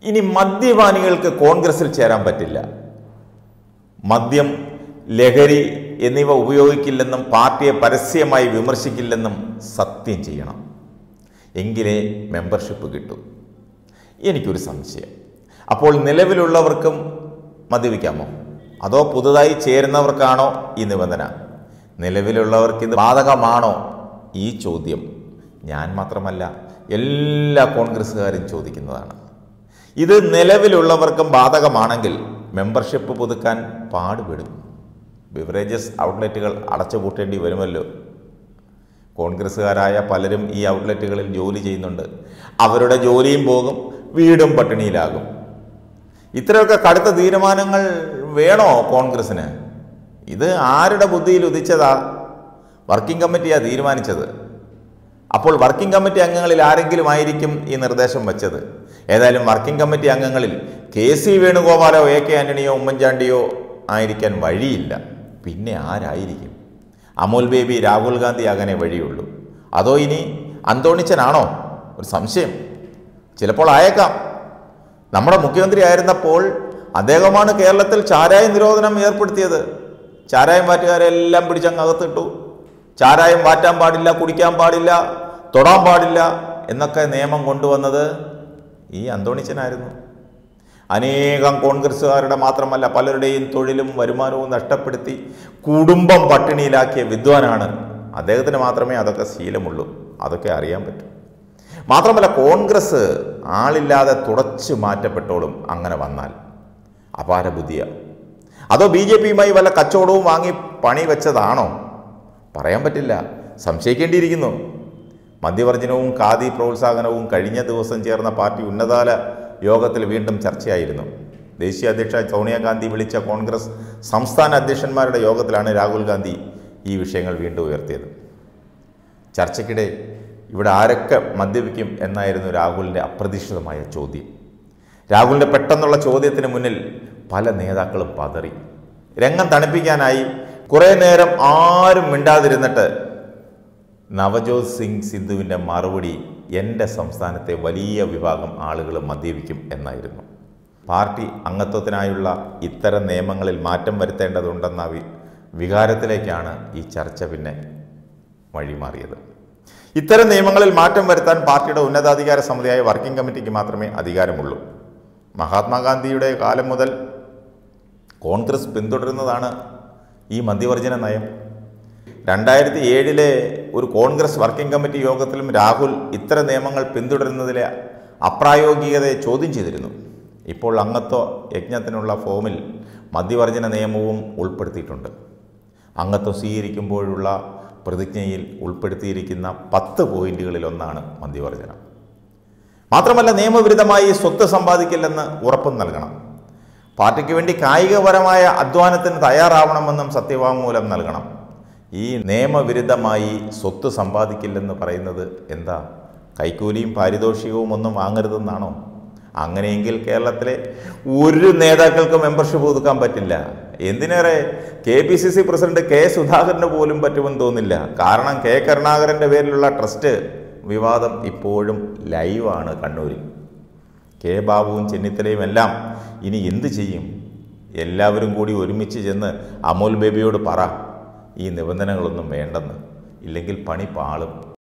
ഇനി മദ്യപാനികൾക്ക് കോൺഗ്രസിൽ ചേരാൻ പറ്റില്ല മദ്യം ലഹരി എന്നിവ ഉപയോഗിക്കില്ലെന്നും പാർട്ടിയെ പരസ്യമായി വിമർശിക്കില്ലെന്നും സത്യം ചെയ്യണം എങ്കിലേ മെമ്പർഷിപ്പ് കിട്ടൂ എനിക്കൊരു സംശയം അപ്പോൾ നിലവിലുള്ളവർക്കും മദ്യപിക്കാമോ അതോ പുതുതായി ചേരുന്നവർക്കാണോ ഈ നിബന്ധന നിലവിലുള്ളവർക്ക് ഇത് ബാധകമാണോ ഈ ചോദ്യം ഞാൻ മാത്രമല്ല എല്ലാ കോൺഗ്രസ്സുകാരും ചോദിക്കുന്നതാണ് ഇത് നിലവിലുള്ളവർക്കും ബാധകമാണെങ്കിൽ മെമ്പർഷിപ്പ് പുതുക്കാൻ പാടുപെടും ബിവറേജസ് ഔട്ട്ലെറ്റുകൾ അടച്ചുപൂട്ടേണ്ടി വരുമല്ലോ കോൺഗ്രസ്സുകാരായ പലരും ഈ ഔട്ട്ലെറ്റുകളിൽ ജോലി ചെയ്യുന്നുണ്ട് അവരുടെ ജോലിയും പോകും വീടും പട്ടിണിയിലാകും ഇത്രയൊക്കെ കടുത്ത തീരുമാനങ്ങൾ വേണോ കോൺഗ്രസ്സിന് ഇത് ആരുടെ ബുദ്ധിയിൽ ഉദിച്ചതാ വർക്കിംഗ് കമ്മിറ്റിയാ തീരുമാനിച്ചത് അപ്പോൾ വർക്കിംഗ് കമ്മിറ്റി അംഗങ്ങളിൽ ആരെങ്കിലും ആയിരിക്കും ഈ നിർദ്ദേശം വെച്ചത് ഏതായാലും വർക്കിംഗ് കമ്മിറ്റി അംഗങ്ങളിൽ കെ സി വേണുഗോപാലോ എ കെ ആന്റണിയോ ഉമ്മൻചാണ്ടിയോ ആയിരിക്കാൻ വഴിയില്ല പിന്നെ ആരായിരിക്കും അമോൽ ബേബി രാഹുൽ ഗാന്ധി ആകാനേ വഴിയുള്ളൂ അതോ ഇനി അന്തോണിച്ചനാണോ ഒരു സംശയം ചിലപ്പോൾ ആയേക്കാം നമ്മുടെ മുഖ്യമന്ത്രി ആയിരുന്നപ്പോൾ അദ്ദേഹമാണ് കേരളത്തിൽ ചാരായ നിരോധനം ഏർപ്പെടുത്തിയത് ചാരായം വാറ്റുകാരെല്ലാം പിടിച്ചങ്ങ് അകത്തിട്ടു ചാരായം വാറ്റാൻ പാടില്ല കുടിക്കാൻ പാടില്ല തൊടാൻ പാടില്ല എന്നൊക്കെ നിയമം കൊണ്ടുവന്നത് ഈ അന്തോണിച്ചനായിരുന്നു അനേകം കോൺഗ്രസ്സുകാരുടെ മാത്രമല്ല പലരുടെയും തൊഴിലും വരുമാനവും നഷ്ടപ്പെടുത്തി കുടുംബം പട്ടിണിയിലാക്കിയ വിദ്വാനാണ് അദ്ദേഹത്തിന് മാത്രമേ അതൊക്കെ ശീലമുള്ളൂ അതൊക്കെ അറിയാൻ പറ്റൂ മാത്രമല്ല കോൺഗ്രസ് ആളില്ലാതെ തുടച്ചു മാറ്റപ്പെട്ടോളും അങ്ങനെ വന്നാൽ അപാര ബുദ്ധിയ അതോ ബി ജെ പിയുമായി വല്ല കച്ചവടവും വാങ്ങി പണി വെച്ചതാണോ പറയാൻ പറ്റില്ല സംശയിക്കേണ്ടിയിരിക്കുന്നു മദ്യവർജനവും ഖാദി പ്രോത്സാഹനവും കഴിഞ്ഞ ദിവസം ചേർന്ന പാർട്ടി ഉന്നതതല യോഗത്തിൽ വീണ്ടും ചർച്ചയായിരുന്നു ദേശീയ അധ്യക്ഷ സോണിയാഗാന്ധി വിളിച്ച കോൺഗ്രസ് സംസ്ഥാന അധ്യക്ഷന്മാരുടെ യോഗത്തിലാണ് രാഹുൽ ഗാന്ധി ഈ വിഷയങ്ങൾ വീണ്ടും ഉയർത്തിയത് ചർച്ചയ്ക്കിടെ ഇവിടെ ആരൊക്കെ മദ്യപിക്കും എന്നായിരുന്നു രാഹുലിൻ്റെ അപ്രതീക്ഷിതമായ ചോദ്യം രാഹുലിൻ്റെ പെട്ടെന്നുള്ള ചോദ്യത്തിന് മുന്നിൽ പല നേതാക്കളും പതറി രംഗം തണുപ്പിക്കാനായി കുറേ നേരം ആരും മിണ്ടാതിരുന്നിട്ട് നവജോത് സിംഗ് സിദ്ധുവിൻ്റെ മറുപടി എൻ്റെ സംസ്ഥാനത്തെ വലിയ വിഭാഗം ആളുകൾ മദ്യപിക്കും എന്നായിരുന്നു പാർട്ടി അംഗത്വത്തിനായുള്ള ഇത്തരം നിയമങ്ങളിൽ മാറ്റം വരുത്തേണ്ടതുണ്ടെന്ന വി വികാരത്തിലേക്കാണ് ഈ ചർച്ച പിന്നെ വഴിമാറിയത് ഇത്തരം നിയമങ്ങളിൽ മാറ്റം വരുത്താൻ പാർട്ടിയുടെ ഉന്നതാധികാര സമിതിയായ വർക്കിംഗ് കമ്മിറ്റിക്ക് മാത്രമേ അധികാരമുള്ളൂ മഹാത്മാഗാന്ധിയുടെ കാലം മുതൽ കോൺഗ്രസ് പിന്തുടരുന്നതാണ് ഈ മദ്യവർജന നയം രണ്ടായിരത്തി ഏഴിലെ ഒരു കോൺഗ്രസ് വർക്കിംഗ് കമ്മിറ്റി യോഗത്തിലും രാഹുൽ ഇത്തരം നിയമങ്ങൾ പിന്തുടരുന്നതിലെ അപ്രായോഗികതയെ ചോദ്യം ചെയ്തിരുന്നു ഇപ്പോൾ അംഗത്വ യജ്ഞത്തിനുള്ള ഫോമിൽ മദ്യവർജന നിയമവും ഉൾപ്പെടുത്തിയിട്ടുണ്ട് അംഗത്വം സ്വീകരിക്കുമ്പോഴുള്ള പ്രതിജ്ഞയിൽ ഉൾപ്പെടുത്തിയിരിക്കുന്ന പത്ത് പോയിന്റുകളിലൊന്നാണ് മദ്യവർജനം മാത്രമല്ല നിയമവിരുദ്ധമായി സ്വത്ത് സമ്പാദിക്കില്ലെന്ന് ഉറപ്പും നൽകണം പാർട്ടിക്ക് വേണ്ടി കായികപരമായ അധ്വാനത്തിന് തയ്യാറാവണമെന്നും സത്യവാങ്മൂലം നൽകണം ഈ നിയമവിരുദ്ധമായി സ്വത്ത് സമ്പാദിക്കില്ലെന്ന് പറയുന്നത് എന്താ കൈക്കൂലിയും പാരിതോഷികവും ഒന്നും വാങ്ങരുതെന്നാണോ അങ്ങനെയെങ്കിൽ കേരളത്തിലെ ഒരു നേതാക്കൾക്ക് മെമ്പർഷിപ്പ് ഒതുക്കാൻ പറ്റില്ല എന്തിനേറെ K P C C president K സുധാകരന് പോലും പറ്റുമെന്ന് തോന്നില്ല കാരണം കെ കരുണാകരൻ്റെ പേരിലുള്ള ട്രസ്റ്റ് വിവാദം ഇപ്പോഴും ലൈവാണ് കണ്ണൂരിൽ കെ ബാബുവും ചെന്നിത്തലയും എല്ലാം ഇനി എന്ത് ചെയ്യും എല്ലാവരും കൂടി ഒരുമിച്ച് ചെന്ന് അമോൽ ബേബിയോട് പറ ഈ നിബന്ധനകളൊന്നും വേണ്ടെന്ന് ഇല്ലെങ്കിൽ പണി പാളും